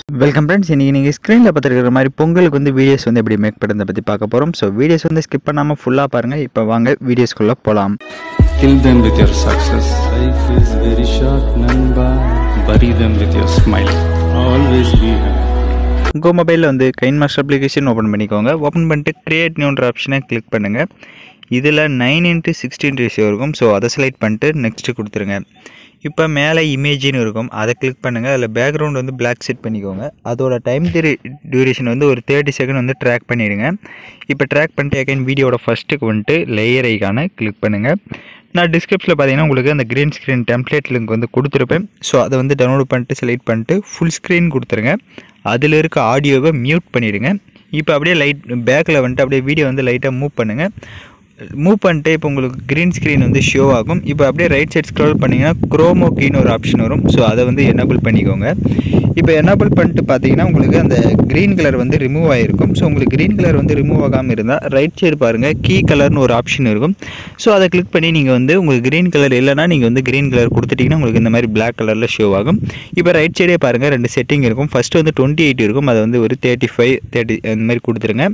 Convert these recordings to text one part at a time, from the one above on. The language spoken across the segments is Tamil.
வெல்கம் ஃப்ரெண்ட்ஸ் இன்றைக்கி நீங்கள் ஸ்க்ரீனில் பார்த்துருக்கிற மாதிரி பொங்கலுக்கு வந்து வீடியோஸ் வந்து எப்படி மேக் பண்ணுறதை பற்றி பார்க்க போகிறோம் ஸோ வீடியோஸ் வந்து ஸ்கிப் பண்ணாமல் ஃபுல்லாக பாருங்கள் இப்போ வாங்க வீடியோஸ்குள்ளே போகலாம் Kill them with your success. Life is very short, Namba. Bury them with your smile. Always be happy. உங்கள் மொபைலில் வந்து கைன் மாஸ்டர் அப்ளிகேஷன் ஓப்பன் பண்ணிக்கோங்க ஓப்பன் பண்ணிட்டு கிரியேட் நியூன்ற ஆப்ஷனை கிளிக் பண்ணுங்கள் இதில் நைன் இன்ட்டு சிக்ஸ்டீன் ரேஷியோ இருக்கும் ஸோ அதை செலக்ட் பண்ணிட்டு நெக்ஸ்ட்டு கொடுத்துருங்க இப்போ மேலே இமேஜின்னு இருக்கும் அதை கிளிக் பண்ணுங்கள் அதில் பேக்ரவுண்ட் வந்து பிளாக் செட் பண்ணிக்கோங்க அதோட டைம் டியூரேஷன் வந்து ஒரு தேர்ட்டி செகண்ட் வந்து ட்ராக் பண்ணிடுங்க இப்போ ட்ராக் பண்ணிட்டு அகைன் வீடியோட ஃபஸ்ட்டுக்கு வந்துட்டு லேயர் ஐக்கான கிளிக் பண்ணுங்கள் நான் டிஸ்கிரிப்ஷனில் பார்த்தீங்கன்னா உங்களுக்கு அந்த க்ரீன் ஸ்க்ரீன் டெம்ப்ளேட் லிங்க் வந்து கொடுத்துருப்பேன் ஸோ அதை வந்து டவுன்லோட் பண்ணிட்டு செலக்ட் பண்ணிட்டு ஃபுல் ஸ்க்ரீன் கொடுத்துருங்க அதில் இருக்க ஆடியோவை மியூட் பண்ணிவிடுங்க இப்போ அப்படியே லைட் பேக்கில் வந்துட்டு அப்படியே வீடியோ வந்து லைட்டாக மூவ் பண்ணுங்கள் மூவ் பண்ணிட்டு இப்போ உங்களுக்கு க்ரீன் ஸ்க்ரீன் வந்து ஷோ ஆகும் இப்போ அப்படியே ரைட் சைட் ஸ்க்ரோல் பண்ணிங்கன்னா குரோமோ கீன்னு ஒரு ஆப்ஷன் வரும் ஸோ அதை வந்து எனபிள் பண்ணிக்கோங்க இப்போ எனபிள் பண்ணிட்டு பார்த்தீங்கன்னா உங்களுக்கு அந்த க்ரீன் கலர் வந்து ரிமூவ் ஆகிருக்கும் ஸோ உங்களுக்கு க்ரீன் கலர் வந்து ரிமூவ் ஆகாமல் இருந்தால் ரைட் சைடு பாருங்கள் கீ கலர்னு ஒரு ஆப்ஷன் இருக்கும் ஸோ அதை கிளிக் பண்ணி நீங்கள் வந்து உங்களுக்கு க்ரீன் கலர் இல்லைனா நீங்கள் வந்து க்ரீன் கலர் கொடுத்துட்டிங்கன்னா உங்களுக்கு இந்த மாதிரி பிளாக் கலரில் ஷோ ஆகும் இப்போ ரைட் சைடே பாருங்கள் ரெண்டு செட்டிங் இருக்கும் ஃபஸ்ட்டு வந்து டுவெண்ட்டி எயிட் இருக்கும் அதை வந்து ஒரு தேர்ட்டி ஃபைவ் தேர்ட்டி அந்த மாதிரி கொடுத்துருங்க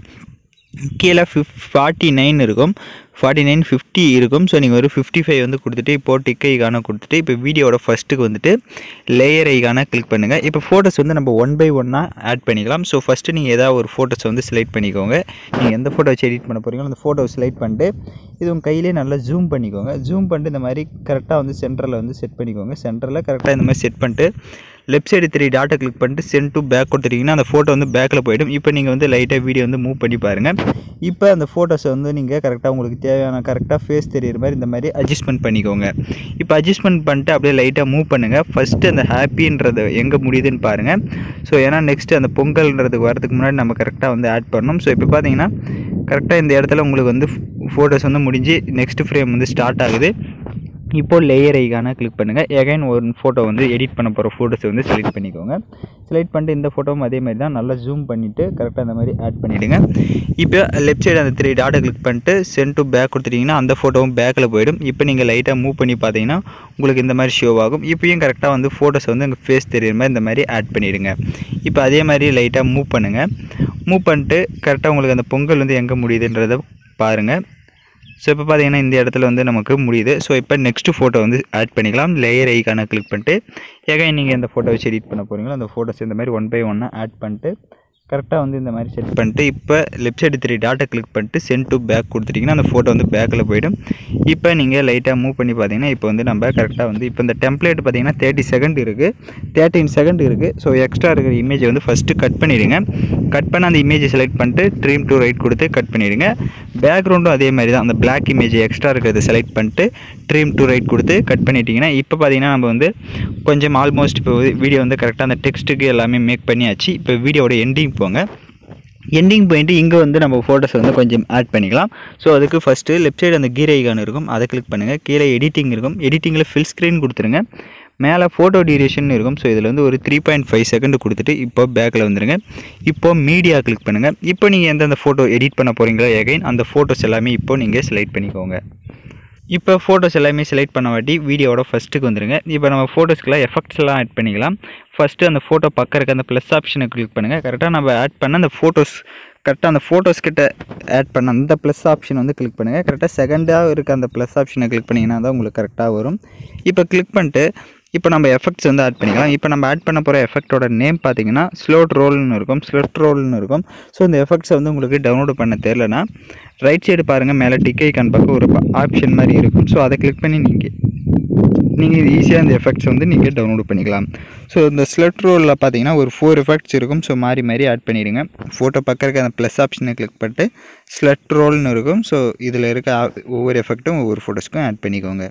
கீழே ஃபிஃப் ஃபார்ட்டி நைன் இருக்கும் ஃபார்ட்டி நைன் ஃபிஃப்டி இருக்கும் ஸோ நீங்கள் ஒரு ஃபிஃப்டி ஃபைவ் வந்து கொடுத்துட்டு இப்போ டிக் ஐக்கான கொடுத்துட்டு இப்போ வீடியோட ஃபஸ்ட்டுக்கு வந்துட்டு லேயர் ஐக்கான கிளிக் பண்ணுங்கள் இப்போ ஃபோட்டோஸ் வந்து நம்ம ஒன் பை ஒன்னாக ஆட் பண்ணிக்கலாம் ஸோ ஃபஸ்ட்டு நீங்கள் ஏதாவது ஒரு ஃபோட்டோஸ் வந்து செலக்ட் பண்ணிக்கோங்க நீங்கள் எந்த ஃபோட்டோ வச்சு எடிட் பண்ண போகிறீங்களோ அந்த ஃபோட்டோ செலக்ட் பண்ணிட்டு இது உங்கள் கையிலே நல்லா ஜூம் பண்ணிக்கோங்க ஜூம் பண்ணிட்டு இந்த மாதிரி கரெக்டாக வந்து சென்டரில் வந்து செட் பண்ணிக்கோங்க சென்டரில் கரெக்டாக இந்த மாதிரி செட் பண்ணிட்டு லெஃப்ட் சைடு த்ரீ டாட்டை கிளிக் பண்ணிட்டு சென்ட் டு பேக் கொடுத்துட்டீங்கன்னா அந்த ஃபோட்டோ வந்து பேக்கில் போயிடும் இப்போ நீங்கள் வந்து லைட்டாக வீடியோ வந்து மூவ் பண்ணி பாருங்கள் இப்போ அந்த ஃபோட்டோஸை வந்து நீங்கள் கரெக்டாக உங்களுக்கு தேவையான கரெக்டாக ஃபேஸ் தெரியிற மாதிரி இந்த மாதிரி அட்ஜஸ்ட்மெண்ட் பண்ணிக்கோங்க இப்போ அட்ஜஸ்ட்மெண்ட் பண்ணிட்டு அப்படியே லைட்டாக மூவ் பண்ணுங்கள் ஃபஸ்ட்டு அந்த ஹாப்பின்றது எங்கே முடியுதுன்னு பாருங்கள் ஸோ ஏன்னா நெக்ஸ்ட்டு அந்த பொங்கல்ன்றதுக்கு வரதுக்கு முன்னாடி நம்ம கரெக்டாக வந்து ஆட் பண்ணணும் ஸோ இப்போ பார்த்தீங்கன்னா கரெக்டாக இந்த இடத்துல உங்களுக்கு வந்து ஃபோட்டோஸ் வந்து முடிஞ்சு நெக்ஸ்ட் ஃப்ரேம் வந்து ஸ்டார்ட் ஆகுது இப்போ லேயர் ஐக்கான கிளிக் பண்ணுங்கள் எகைன் ஒரு ஃபோட்டோ வந்து எடிட் பண்ண போகிற ஃபோட்டோஸை வந்து செலக்ட் பண்ணிக்கோங்க செலக்ட் பண்ணிட்டு இந்த ஃபோட்டோவும் அதே மாதிரி தான் நல்லா ஜூம் பண்ணிவிட்டு கரெக்டாக அந்த மாதிரி ஆட் பண்ணிவிடுங்க இப்போ லெஃப்ட் சைடு அந்த த்ரீ டாட்டை கிளிக் பண்ணிட்டு சென்ட் டு பேக் கொடுத்துட்டிங்கன்னா அந்த ஃபோட்டோவும் பேக்கில் போயிடும் இப்போ நீங்கள் லைட்டாக மூவ் பண்ணி பார்த்தீங்கன்னா உங்களுக்கு இந்த மாதிரி ஷோ ஆகும் இப்போயும் கரெக்டாக வந்து ஃபோட்டோஸ் வந்து உங்கள் ஃபேஸ் தெரியுற மாதிரி இந்த மாதிரி ஆட் பண்ணிடுங்க இப்போ அதே மாதிரி லைட்டாக மூவ் பண்ணுங்கள் மூவ் பண்ணிட்டு கரெக்டாக உங்களுக்கு அந்த பொங்கல் வந்து எங்கே முடியுதுன்றதை பாருங்கள் ஸோ இப்போ பார்த்தீங்கன்னா இந்த இடத்துல வந்து நமக்கு முடியுது ஸோ இப்போ நெக்ஸ்ட்டு ஃபோட்டோ வந்து ஆட் பண்ணிக்கலாம் லேயர் ஐக்கான கிளிக் பண்ணிட்டு எகைன் நீங்கள் எந்த ஃபோட்டோ வச்சு எடிட் பண்ண போகிறீங்களோ அந்த ஃபோட்டோஸ் இந்த மாதிரி ஒன் பை ஒன்னாக ஆட் பண்ணிட்டு கரெக்டாக வந்து இந்த மாதிரி செட் பண்ணிட்டு இப்போ லெஃப்ட் சைடு த்ரீ டாட்டை கிளிக் பண்ணிட்டு சென்ட் டு பேக் கொடுத்துட்டிங்கன்னா அந்த ஃபோட்டோ வந்து பேக்கில் போயிடும் இப்போ நீங்கள் லைட்டாக மூவ் பண்ணி பார்த்தீங்கன்னா இப்போ வந்து நம்ம கரெக்டாக வந்து இப்போ இந்த டெம்ப்ளேட் பார்த்தீங்கன்னா தேர்ட்டி செகண்ட் இருக்குது தேர்ட்டின் செகண்ட் இருக்குது ஸோ எக்ஸ்ட்ரா இருக்கிற இமேஜை வந்து ஃபஸ்ட்டு கட் பண்ணிடுங்க கட் பண்ண அந்த இமேஜை செலக்ட் பண்ணிட்டு ட்ரீம் டு ரைட் கொடுத்து கட் பண்ணிடுங்க பேக்ரவுண்டும் அதே மாதிரி தான் அந்த பிளாக் இமேஜ் எக்ஸ்ட்ரா இருக்கிறத செலக்ட் பண்ணிட்டு ட்ரீம் டு ரைட் கொடுத்து கட் பண்ணிட்டீங்கன்னா இப்போ பார்த்தீங்கன்னா நம்ம வந்து கொஞ்சம் ஆல்மோஸ்ட் இப்போ வீடியோ வந்து கரெக்டாக அந்த டெக்ஸ்ட்டுக்கு எல்லாமே மேக் பண்ணியாச்சு இப்போ வீடியோட எண்டிங் போங்க எண்டிங் போயிட்டு இங்கே வந்து நம்ம ஃபோட்டோஸ் வந்து கொஞ்சம் ஆட் பண்ணிக்கலாம் ஸோ அதுக்கு ஃபஸ்ட்டு லெஃப்ட் சைடு அந்த கீரை ஐகான் இருக்கும் அதை கிளிக் பண்ணுங்கள் கீழே எடிட்டிங் இருக்கும் எடிட்டிங்கில் ஃபில் ஸ்க்ரீன் கொடுத்துருங்க மேலே ஃபோட்டோ டியூரேஷன் இருக்கும் ஸோ இதில் வந்து ஒரு த்ரீ பாயிண்ட் ஃபைவ் செகண்ட் கொடுத்துட்டு இப்போ பேக்கில் வந்துருங்க இப்போ மீடியா கிளிக் பண்ணுங்கள் இப்போ நீங்கள் எந்தெந்த ஃபோட்டோ எடிட் பண்ண போகிறீங்களோ எகைன் அந்த ஃபோட்டோஸ் எல்லாமே இப்போ நீங்கள் செலக்ட் பண்ணிக்கோங்க இப்போ ஃபோட்டோஸ் எல்லாமே செலக்ட் பண்ண வாட்டி வீடியோவோட ஃபஸ்ட்டுக்கு வந்துருங்க இப்போ நம்ம ஃபோட்டோஸ்க்குலாம் எஃபெக்ட்ஸ் எல்லாம் ஆட் பண்ணிக்கலாம் ஃபஸ்ட்டு அந்த ஃபோட்டோ பக்கம் இருக்க அந்த ப்ளஸ் ஆப்ஷனை கிளிக் பண்ணுங்கள் கரெக்டாக நம்ம ஆட் பண்ண அந்த ஃபோட்டோஸ் கரெக்டாக அந்த ஃபோட்டோஸ் கிட்ட ஆட் பண்ண அந்த ப்ளஸ் ஆப்ஷன் வந்து கிளிக் பண்ணுங்கள் கரெக்டாக செகண்டாக இருக்க அந்த ப்ளஸ் ஆப்ஷனை கிளிக் பண்ணிங்கன்னா தான் உங்களுக்கு கரெக்டாக வரும் இப்போ கிளிக் பண்ணிட்டு இப்போ நம்ம எஃபெக்ட்ஸ் வந்து ஆட் பண்ணிக்கலாம் இப்போ நம்ம ஆட் பண்ண போகிற எஃபெக்ட்டோட நேம் பார்த்தீங்கன்னா ஸ்லோட் ரோல்னு இருக்கும் ஸ்லோட் ரோல்னு இருக்கும் ஸோ இந்த எஃபெக்ட்ஸை வந்து உங்களுக்கு டவுன்லோட் பண்ண தெரிலனா ரைட் சைடு பாருங்கள் மேலே டிக் ஐக்கான் பக்கம் ஒரு ஆப்ஷன் மாதிரி இருக்கும் ஸோ அதை கிளிக் பண்ணி நீங்கள் நீங்கள் ஈஸியாக இந்த எஃபெக்ட்ஸ் வந்து நீங்கள் டவுன்லோட் பண்ணிக்கலாம் ஸோ இந்த ஸ்லெட் ரோலில் பார்த்தீங்கன்னா ஒரு ஃபோர் எஃபெக்ட்ஸ் இருக்கும் ஸோ மாறி மாறி ஆட் பண்ணிடுங்க ஃபோட்டோ பக்கம் இருக்க அந்த ப்ளஸ் ஆப்ஷனை கிளிக் பண்ணிட்டு ஸ்லெட் ரோல்னு இருக்கும் ஸோ இதில் இருக்க ஆ- ஒவ்வொரு எஃபெக்ட்டும் ஒவ்வொரு ஃபோட்டோஸ்க்கும் ஆட் பண்ணிக்கோங்க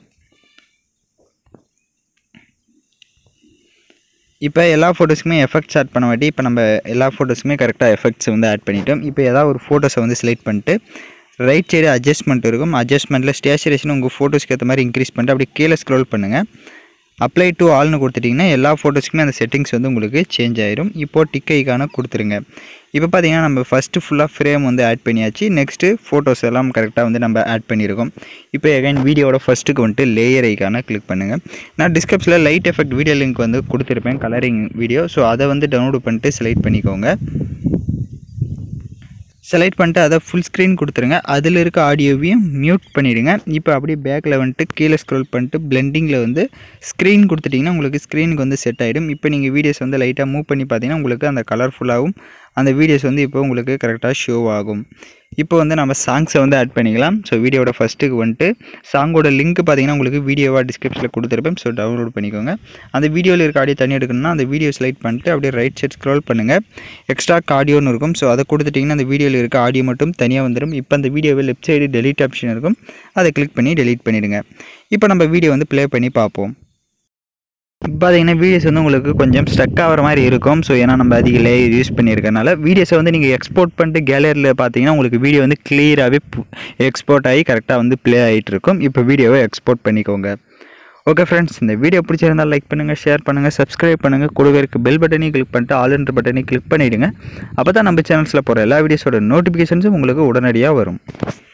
இப்போ எல்லா ஃபோட்டோஸ்க்குமே எஃபெக்ட்ஸ் ஆட் பண்ண வாட்டி இப்போ நம்ம எல்லா ஃபோட்டோஸுமே கரெக்டாக எஃபெக்ட்ஸ் வந்து ஆட் பண்ணிட்டோம் இப்போ ஏதாவது ஒரு ஃபோட்டோஸை வந்து செலக்ட் பண்ணிட்டு ரைட் சைடு அட்ஜஸ்ட்மெண்ட் இருக்கும் அட்ஜஸ்ட்மெண்ட்டில் ஸ்டேச்சுரேஷன் உங்கள் ஃபோட்டோஸ்க்கு ஏற்ற மாதிரி இன்க்ரீஸ் பண்ணிட்டு அப்படியே கீழே ஸ்க்ரோல் பண்ணுங்கள் அப்ளை டு ஆல்னு கொடுத்துட்டிங்கன்னா எல்லா ஃபோட்டோஸ்க்குமே அந்த செட்டிங்ஸ் வந்து உங்களுக்கு சேஞ்ச் ஆயிரும் இப்போது டிக் ஐக்கான கொடுத்துருங்க இப்போ பார்த்தீங்கன்னா நம்ம ஃபஸ்ட்டு ஃபுல்லாக ஃப்ரேம் வந்து ஆட் பண்ணியாச்சு நெக்ஸ்ட்டு ஃபோட்டோஸ் எல்லாம் கரெக்டாக வந்து நம்ம ஆட் பண்ணியிருக்கோம் இப்போ எகைன் வீடியோட ஃபஸ்ட்டுக்கு வந்துட்டு லேயர் ஐக்கான கிளிக் பண்ணுங்கள் நான் டிஸ்கிரிப்ஷனில் லைட் எஃபெக்ட் வீடியோ லிங்க் வந்து கொடுத்துருப்பேன் கலரிங் வீடியோ ஸோ அதை வந்து டவுன்லோட் பண்ணிட்டு செலக்ட் பண்ணிக்கோங்க செலக்ட் பண்ணிட்டு அதை ஃபுல் ஸ்க்ரீன் கொடுத்துருங்க அதில் இருக்க ஆடியோவையும் மியூட் பண்ணிவிடுங்க இப்போ அப்படியே பேக்கில் வந்துட்டு கீழே ஸ்க்ரோல் பண்ணிட்டு பிளெண்டிங்கில் வந்து ஸ்க்ரீன் கொடுத்துட்டிங்கன்னா உங்களுக்கு ஸ்க்ரீனுக்கு வந்து செட் ஆகிடும் இப்போ நீங்கள் வீடியோஸ் வந்து லைட்டாக மூவ் பண்ணி பார்த்தீங்கன்னா உங்களுக்கு அந்த கலர்ஃபுல்லாகவும் அந்த வீடியோஸ் வந்து இப்போ உங்களுக்கு கரெக்டாக ஷோ ஆகும் இப்போ வந்து நம்ம சாங்ஸை வந்து ஆட் பண்ணிக்கலாம் ஸோ வீடியோட ஃபஸ்ட்டுக்கு வந்துட்டு சாங்கோட லிங்க் பார்த்தீங்கன்னா உங்களுக்கு வீடியோவாக டிஸ்கிரிப்ஷனில் கொடுத்துருப்பேன் ஸோ டவுன்லோட் பண்ணிக்கோங்க அந்த வீடியோவில் இருக்க ஆடியோ தனி எடுக்கணும்னா அந்த வீடியோ செலக்ட் பண்ணிட்டு அப்படியே ரைட் சைட் ஸ்க்ரோல் பண்ணுங்கள் எக்ஸ்ட்ரா ஆடியோன்னு இருக்கும் ஸோ அதை கொடுத்துட்டிங்கன்னா அந்த வீடியோவில் இருக்க ஆடியோ மட்டும் தனியாக வந்துடும் இப்போ அந்த வீடியோவில் லெஃப்ட் சைடு டெலிட் ஆப்ஷன் இருக்கும் அதை கிளிக் பண்ணி டெலீட் பண்ணிவிடுங்க இப்போ நம்ம வீடியோ வந்து ப்ளே பண்ணி பார்ப்போம் இப்போ பார்த்தீங்கன்னா வீடியோஸ் வந்து உங்களுக்கு கொஞ்சம் ஸ்டக் ஆகிற மாதிரி இருக்கும் ஸோ ஏன்னா நம்ம அதிக லேயர் யூஸ் பண்ணியிருக்கனால வீடியோஸை வந்து நீங்கள் எக்ஸ்போர்ட் பண்ணிட்டு கேலரியில் பார்த்தீங்கன்னா உங்களுக்கு வீடியோ வந்து கிளியராகவே எக்ஸ்போர்ட் ஆகி கரெக்டாக வந்து ப்ளே ஆகிட்டு இருக்கும் இப்போ வீடியோவை எக்ஸ்போர்ட் பண்ணிக்கோங்க ஓகே ஃப்ரெண்ட்ஸ் இந்த வீடியோ பிடிச்சிருந்தால் லைக் பண்ணுங்கள் ஷேர் பண்ணுங்கள் சப்ஸ்கிரைப் பண்ணுங்கள் கொடுக்க இருக்க பெல் பட்டனையும் கிளிக் பண்ணிட்டு ஆல் என்ற பட்டனையும் கிளிக் பண்ணிவிடுங்க அப்போ தான் நம்ம சேனல்ஸில் போகிற எல்லா வீடியோஸோட நோட்டிஃபிகேஷன்ஸும் உங்களுக்கு உடனடியாக வரும்